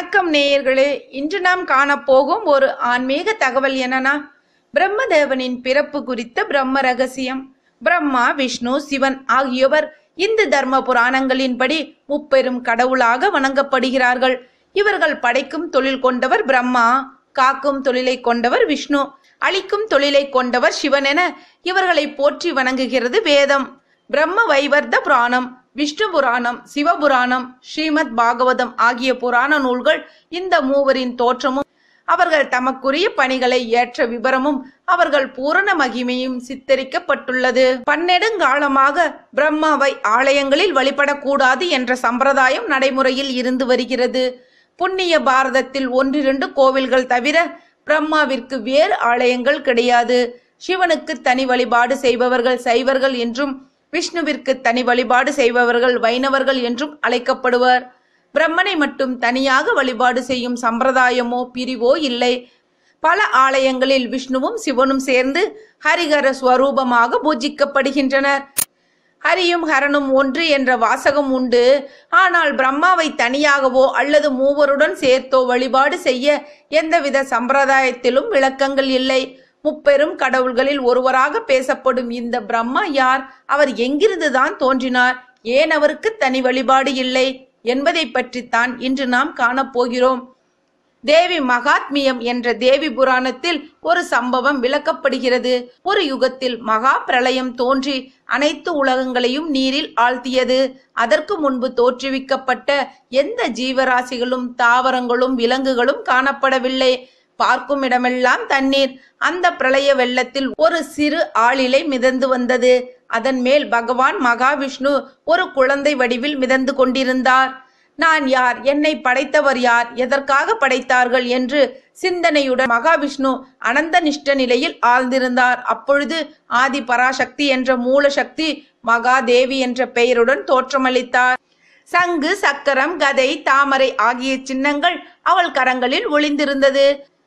வணக்கம் நேயர்களே இன்று நாம் காணப்போகும் ஒரு ஆன்மீக தகவல் என்னன்னா பிரம்மதேவனின் பிறப்பு குறித்த பிரம்ம ரகசியம் பிரம்மா விஷ்ணு சிவன் ஆகியோர் இந்து தர்ம புராணங்களின்படி முப்பெரும் கடவுளாக வணங்கப்படுகிறார்கள் இவர்கள் படைக்கும் தொழில் கொண்டவர் பிரம்மா காக்கும் தொழிலை கொண்டவர் விஷ்ணு அழிக்கும் தொழிலை கொண்டவர் சிவன் என இவர்களை போற்றி வணங்குகிறது வேதம் பிரம்ம வைவர்த புராணம் விஷ்ணு புராணம் சிவபுராணம் ஸ்ரீமத் பாகவதம் ஆகிய புராண நூல்கள் இந்த மூவரின் தோற்றமும் அவர்கள் தமக்குரிய பணிகளை ஏற்ற விபரமும் அவர்கள் பூரண மகிமையும் சித்தரிக்கப்பட்டுள்ளது பன்னெடுங்காலமாக பிரம்மாவை ஆலயங்களில் வழிபடக்கூடாது என்ற சம்பிரதாயம் நடைமுறையில் இருந்து வருகிறது புண்ணிய பாரதத்தில் ஒன்றிரண்டு கோவில்கள் தவிர பிரம்மாவிற்கு வேறு ஆலயங்கள் கிடையாது சிவனுக்கு தனி வழிபாடு செய்பவர்கள் சைவர்கள் என்றும் விஷ்ணுவிற்கு தனி வழிபாடு செய்பவர்கள் வைணவர்கள் என்றும் அழைக்கப்படுவர் பிரம்மனை மட்டும் தனியாக வழிபாடு செய்யும் சம்பிரதாயமோ பிரிவோ இல்லை பல ஆலயங்களில் விஷ்ணுவும் சிவனும் சேர்ந்து ஹரிகர ஸ்வரூபமாக பூஜிக்கப்படுகின்றனர் ஹரியும் ஹரனும் ஒன்று என்ற வாசகம் உண்டு ஆனால் பிரம்மாவை தனியாகவோ அல்லது மூவருடன் சேர்த்தோ வழிபாடு செய்ய எந்தவித சம்பிரதாயத்திலும் விளக்கங்கள் இல்லை முப்பெரும் கடவுள்களில் ஒருவராக பேசப்படும் இந்த பிரம்மா யார் அவர் எங்கிருந்துதான் தோன்றினார் ஏன் அவருக்கு தனி வழிபாடு இல்லை என்பதை பற்றித்தான் இன்று நாம் காணப்போகிறோம் தேவி மகாத்மியம் என்ற தேவி புராணத்தில் ஒரு சம்பவம் விளக்கப்படுகிறது ஒரு யுகத்தில் மகா பிரளயம் தோன்றி அனைத்து உலகங்களையும் நீரில் ஆழ்த்தியது அதற்கு முன்பு தோற்றுவிக்கப்பட்ட எந்த ஜீவராசிகளும் தாவரங்களும் விலங்குகளும் காணப்படவில்லை பார்க்கும் இடமெல்லாம் தண்ணீர் அந்த பிரளய வெள்ளத்தில் ஒரு சிறு ஆளிலை மிதந்து வந்தது அதன் மேல் பகவான் மகாவிஷ்ணு ஒரு குழந்தை வடிவில் மிதந்து கொண்டிருந்தார் நான் யார் என்னை படைத்தவர் யார் எதற்காக படைத்தார்கள் என்று சிந்தனையுடன் மகாவிஷ்ணு அனந்த நிஷ்ட நிலையில் ஆழ்ந்திருந்தார் அப்பொழுது ஆதி பராசக்தி என்ற மூல சக்தி மகாதேவி என்ற பெயருடன் தோற்றமளித்தார் சங்கு சக்கரம் கதை தாமரை ஆகிய சின்னங்கள் அவள் கரங்களில் ஒளிந்திருந்தது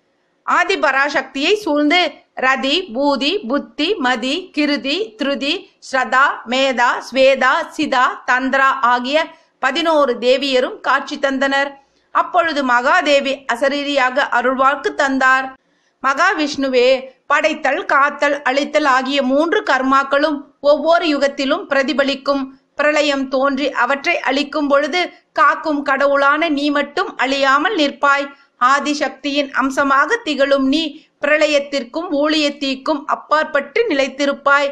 ஆதி பராசக்தியை சூழ்ந்து ரதி பூதி புத்தி மதி கிருதி திருதி ஸ்ரதா மேதா ஸ்வேதா சிதா தந்திரா ஆகிய பதினோரு தேவியரும் காட்சி தந்தனர் அப்பொழுது மகாதேவி அசரீரியாக அருள்வாக்கு தந்தார் மகாவிஷ்ணுவே படைத்தல் காத்தல் அழித்தல் ஆகிய மூன்று கர்மாக்களும் ஒவ்வொரு யுகத்திலும் பிரதிபலிக்கும் பிரளயம் தோன்றி அவற்றை அழிக்கும் பொழுது காக்கும் கடவுளான நீ மட்டும் அழியாமல் நிற்பாய் ஆதிசக்தியின் அம்சமாக திகழும் நீ பிரளயத்திற்கும் ஊழியத்தீக்கும் அப்பாற்பட்டு நிலைத்திருப்பாய்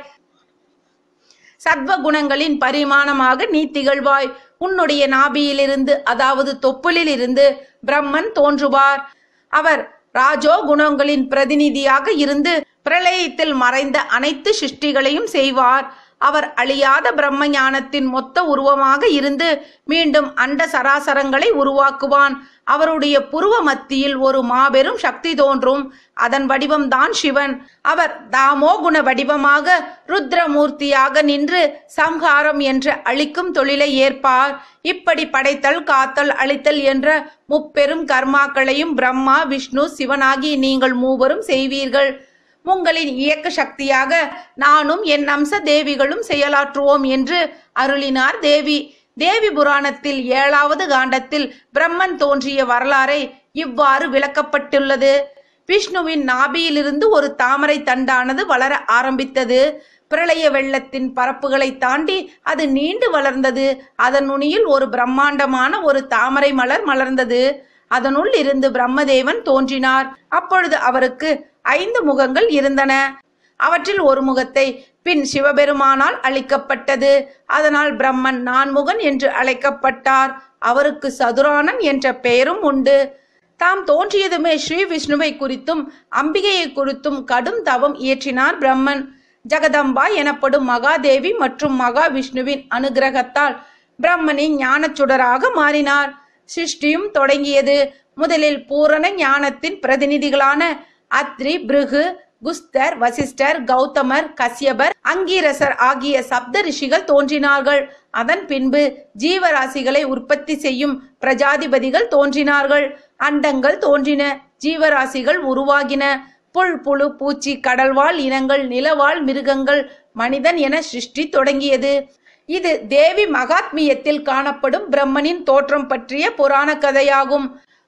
சத்வ குணங்களின் பரிமாணமாக நீ திகழ்வாய் உன்னுடைய நாபியிலிருந்து அதாவது தொப்புளில் இருந்து பிரம்மன் தோன்றுவார் அவர் ராஜோ குணங்களின் பிரதிநிதியாக இருந்து பிரளயத்தில் மறைந்த அனைத்து சிருஷ்டிகளையும் செய்வார் அவர் அழியாத பிரம்ம ஞானத்தின் மொத்த உருவமாக இருந்து மீண்டும் அண்ட சராசரங்களை உருவாக்குவான் அவருடைய புருவ மத்தியில் ஒரு மாபெரும் சக்தி தோன்றும் அதன் வடிவம்தான் சிவன் அவர் தாமோகுண வடிவமாக ருத்ரமூர்த்தியாக நின்று சம்ஹாரம் என்ற அழிக்கும் தொழிலை ஏற்பார் இப்படி படைத்தல் காத்தல் அழித்தல் என்ற முப்பெரும் கர்மாக்களையும் பிரம்மா விஷ்ணு சிவனாகி நீங்கள் மூவரும் செய்வீர்கள் உங்களின் இயக்க சக்தியாக நானும் என் அம்ச தேவிகளும் செயலாற்றுவோம் என்று அருளினார் தேவி தேவி புராணத்தில் ஏழாவது காண்டத்தில் பிரம்மன் தோன்றிய வரலாறை இவ்வாறு விளக்கப்பட்டுள்ளது விஷ்ணுவின் நாபியிலிருந்து ஒரு தாமரை தண்டானது வளர ஆரம்பித்தது பிரளய வெள்ளத்தின் பரப்புகளை தாண்டி அது நீண்டு வளர்ந்தது அதன் நுனியில் ஒரு பிரம்மாண்டமான ஒரு தாமரை மலர் மலர்ந்தது அதனுள் இருந்து பிரம்மதேவன் தோன்றினார் அப்பொழுது அவருக்கு ஐந்து முகங்கள் இருந்தன அவற்றில் ஒரு முகத்தை பின் சிவபெருமானால் அளிக்கப்பட்டது அதனால் பிரம்மன் நான்முகன் என்று அழைக்கப்பட்டார் அவருக்கு சதுரானன் என்ற பெயரும் உண்டு தாம் தோன்றியதுமே ஸ்ரீ விஷ்ணுவை குறித்தும் அம்பிகையை குறித்தும் கடும் தவம் இயற்றினார் பிரம்மன் ஜெகதம்பா எனப்படும் மகாதேவி மற்றும் மகாவிஷ்ணுவின் அனுகிரகத்தால் பிரம்மனின் ஞானச்சுடராக மாறினார் சிருஷ்டியும் தொடங்கியது முதலில் பூரண ஞானத்தின் பிரதிநிதிகளான அத்ரி பிருகு குஸ்தர் வசிஷ்டர் கௌதமர் கசியபர் அங்கீரசர் ஆகிய சப்த ரிஷிகள் தோன்றினார்கள் அதன் பின்பு ஜீவராசிகளை உற்பத்தி செய்யும் பிரஜாதிபதிகள் தோன்றினார்கள் அண்டங்கள் தோன்றின ஜீவராசிகள் உருவாகின புல் புழு பூச்சி கடல்வாழ் இனங்கள் நிலவாழ் மிருகங்கள் மனிதன் என சிருஷ்டி தொடங்கியது இது தேவி மகாத்மியத்தில் காணப்படும் பிரம்மனின் தோற்றம் பற்றிய புராண கதையாகும்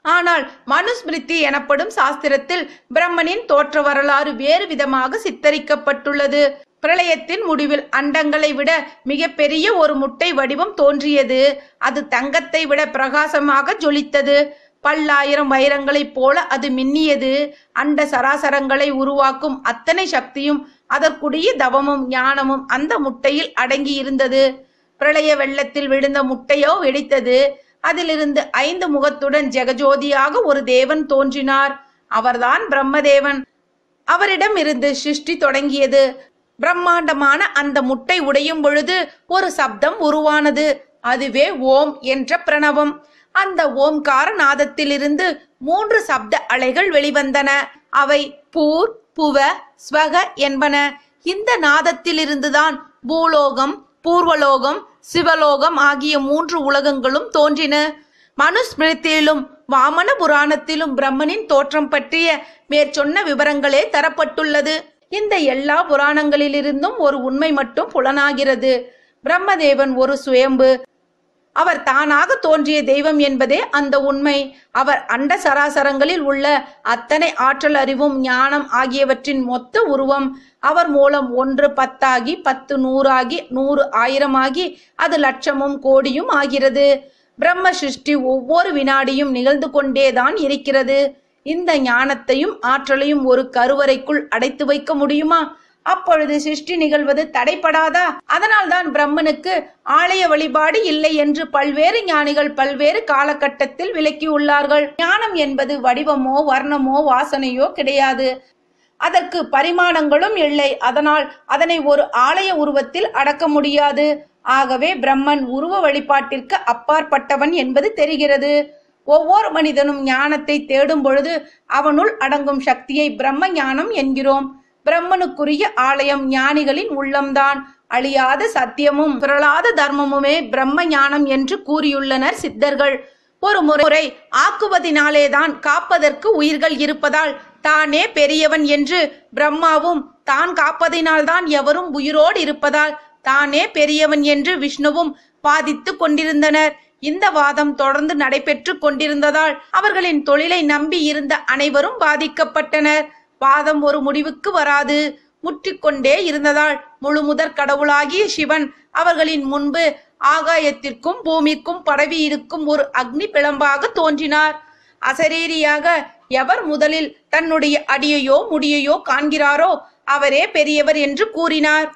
ஆனால் மனுஸ்மிருதி எனப்படும் சாஸ்திரத்தில் பிரம்மனின் தோற்ற வரலாறு வேறு விதமாக சித்தரிக்கப்பட்டுள்ளது பிரளயத்தின் முடிவில் அண்டங்களை விட மிகப்பெரிய ஒரு முட்டை வடிவம் தோன்றியது அது தங்கத்தை விட பிரகாசமாக ஜொலித்தது பல்லாயிரம் வைரங்களைப் போல அது மின்னியது அண்ட சராசரங்களை உருவாக்கும் அத்தனை சக்தியும் அதற்குரிய தவமும் ஞானமும் அந்த முட்டையில் அடங்கி இருந்தது பிரளய வெள்ளத்தில் விழுந்த முட்டையோ வெடித்தது அதிலிருந்து ஐந்து முகத்துடன் ஜெகஜோதியாக ஒரு தேவன் தோன்றினார் அவர்தான் பிரம்மதேவன் அவரிடம் இருந்து சிருஷ்டி தொடங்கியது பிரம்மாண்டமான அந்த முட்டை உடையும் பொழுது ஒரு சப்தம் உருவானது அதுவே ஓம் என்ற பிரணவம் அந்த ஓம்கார நாதத்திலிருந்து மூன்று சப்த அலைகள் வெளிவந்தன அவை பூர் புவ ஸ்வக என்பன இந்த நாதத்திலிருந்துதான் பூலோகம் பூர்வலோகம் சிவலோகம் ஆகிய மூன்று உலகங்களும் தோன்றின மனுஸ்மிருதியிலும் வாமன புராணத்திலும் பிரம்மனின் தோற்றம் பற்றிய மேற்சொன்ன விவரங்களே தரப்பட்டுள்ளது இந்த எல்லா புராணங்களிலிருந்தும் ஒரு உண்மை மட்டும் புலனாகிறது பிரம்மதேவன் ஒரு சுயம்பு அவர் தானாக தோன்றிய தெய்வம் என்பதே அந்த உண்மை அவர் அண்ட சராசரங்களில் உள்ள அத்தனை ஆற்றல் அறிவும் ஞானம் ஆகியவற்றின் மொத்த உருவம் அவர் மூலம் ஒன்று பத்தாகி பத்து நூறாகி நூறு ஆயிரமாகி அது லட்சமும் கோடியும் ஆகிறது பிரம்ம சிருஷ்டி ஒவ்வொரு வினாடியும் நிகழ்ந்து கொண்டேதான் இருக்கிறது இந்த ஞானத்தையும் ஆற்றலையும் ஒரு கருவறைக்குள் அடைத்து வைக்க முடியுமா அப்பொழுது சிருஷ்டி நிகழ்வது தடைப்படாதா அதனால்தான் பிரம்மனுக்கு ஆலய வழிபாடு இல்லை என்று பல்வேறு ஞானிகள் பல்வேறு காலகட்டத்தில் விளக்கியுள்ளார்கள் ஞானம் என்பது வடிவமோ வர்ணமோ வாசனையோ கிடையாது அதற்கு பரிமாணங்களும் இல்லை அதனால் அதனை ஒரு ஆலய உருவத்தில் அடக்க முடியாது ஆகவே பிரம்மன் உருவ வழிபாட்டிற்கு அப்பாற்பட்டவன் என்பது தெரிகிறது ஒவ்வொரு மனிதனும் ஞானத்தை தேடும் பொழுது அவனுள் அடங்கும் சக்தியை பிரம்ம ஞானம் என்கிறோம் பிரம்மனுக்குரிய ஆலயம் ஞானிகளின் உள்ளம்தான் அழியாத சத்தியமும் பிறளாத தர்மமுமே பிரம்ம ஞானம் என்று கூறியுள்ளனர் சித்தர்கள் ஒரு முறை ஆக்குவதினாலேதான் காப்பதற்கு உயிர்கள் இருப்பதால் தானே பெரியவன் என்று பிரம்மாவும் தான் காப்பதினால்தான் எவரும் உயிரோடு இருப்பதால் தானே பெரியவன் என்று விஷ்ணுவும் வாதித்து கொண்டிருந்தனர் இந்த வாதம் தொடர்ந்து நடைபெற்று கொண்டிருந்ததால் அவர்களின் தொழிலை நம்பி இருந்த அனைவரும் பாதிக்கப்பட்டனர் வாதம் ஒரு முடிவுக்கு வராது முற்றிக்கொண்டே இருந்ததால் முழு முதற் கடவுளாகிய சிவன் அவர்களின் முன்பு ஆகாயத்திற்கும் பூமிக்கும் பரவி இருக்கும் ஒரு அக்னி பிளம்பாக தோன்றினார் அசரீரியாக எவர் முதலில் தன்னுடைய அடியையோ முடியையோ காண்கிறாரோ அவரே பெரியவர் என்று கூறினார்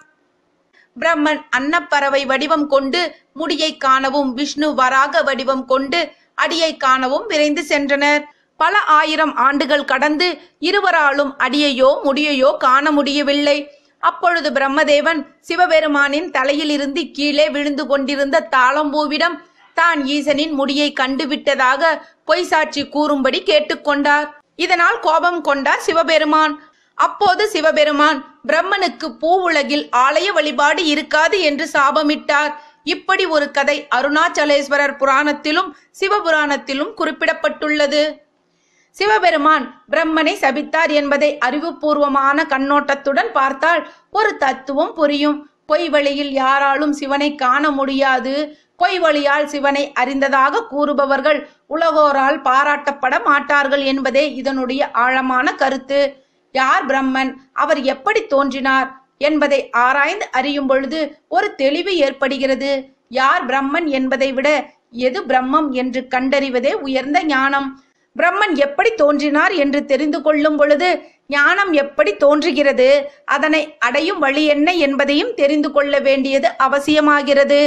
பிரம்மன் அன்னப்பறவை வடிவம் கொண்டு முடியை காணவும் விஷ்ணு வராக வடிவம் கொண்டு அடியை காணவும் விரைந்து சென்றனர் பல ஆயிரம் ஆண்டுகள் கடந்து இருவராலும் அடியையோ முடியையோ காண முடியவில்லை அப்பொழுது பிரம்மதேவன் சிவபெருமானின் தலையிலிருந்து கீழே விழுந்து கொண்டிருந்த தாளம்பூவிடம் தான் ஈசனின் முடியை கண்டுவிட்டதாக பொய் சாட்சி கூறும்படி கேட்டுக்கொண்டார் இதனால் கோபம் கொண்டார் சிவபெருமான் அப்போது சிவபெருமான் பிரம்மனுக்கு பூ உலகில் ஆலய வழிபாடு இருக்காது என்று சாபமிட்டார் இப்படி ஒரு கதை அருணாச்சலேஸ்வரர் புராணத்திலும் சிவபுராணத்திலும் குறிப்பிடப்பட்டுள்ளது சிவபெருமான் பிரம்மனை சபித்தார் என்பதை அறிவுபூர்வமான கண்ணோட்டத்துடன் பார்த்தால் ஒரு தத்துவம் புரியும் பொய் வழியில் யாராலும் சிவனை காண முடியாது பொய் வழியால் சிவனை அறிந்ததாக கூறுபவர்கள் உலகோரால் பாராட்டப்பட மாட்டார்கள் என்பதே இதனுடைய ஆழமான கருத்து யார் பிரம்மன் அவர் எப்படி தோன்றினார் என்பதை ஆராய்ந்து அறியும் பொழுது ஒரு தெளிவு ஏற்படுகிறது யார் பிரம்மன் என்பதை விட எது பிரம்மம் என்று கண்டறிவதே உயர்ந்த ஞானம் பிரம்மன் எப்படி தோன்றினார் என்று தெரிந்து கொள்ளும் பொழுது ஞானம் எப்படி தோன்றுகிறது அதனை அடையும் வழி என்ன என்பதையும் தெரிந்து கொள்ள வேண்டியது அவசியமாகிறது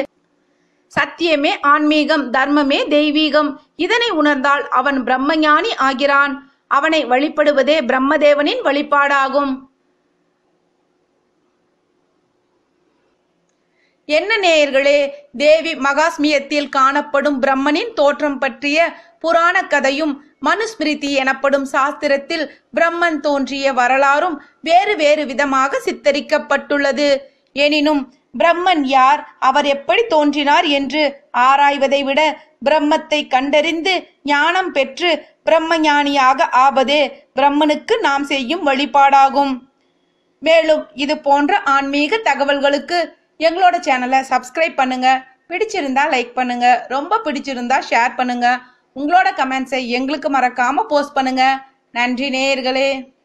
சத்தியமே ஆன்மீகம் தர்மமே தெய்வீகம் இதனை உணர்ந்தால் அவன் பிரம்மஞானி ஆகிறான் அவனை வழிபடுவதே பிரம்மதேவனின் வழிபாடாகும் என்ன நேயர்களே தேவி மகாஸ்மியத்தில் காணப்படும் பிரம்மனின் தோற்றம் பற்றிய புராண கதையும் மனுஸ்மிருதி எனப்படும் சாஸ்திரத்தில் பிரம்மன் தோன்றிய வரலாறும் வேறு வேறு விதமாக சித்தரிக்கப்பட்டுள்ளது எனினும் பிரம்மன் யார் அவர் எப்படி தோன்றினார் என்று ஆராய்வதை விட பிரம்மத்தை கண்டறிந்து ஞானம் பெற்று பிரம்ம ஞானியாக ஆவதே பிரம்மனுக்கு நாம் செய்யும் வழிபாடாகும் மேலும் இது போன்ற ஆன்மீக தகவல்களுக்கு எங்களோட சேனலை சப்ஸ்கிரைப் பண்ணுங்க பிடிச்சிருந்தா லைக் பண்ணுங்க ரொம்ப பிடிச்சிருந்தா ஷேர் பண்ணுங்க உங்களோட கமெண்ட்ஸை எங்களுக்கு மறக்காம போஸ்ட் பண்ணுங்க நன்றி நேயர்களே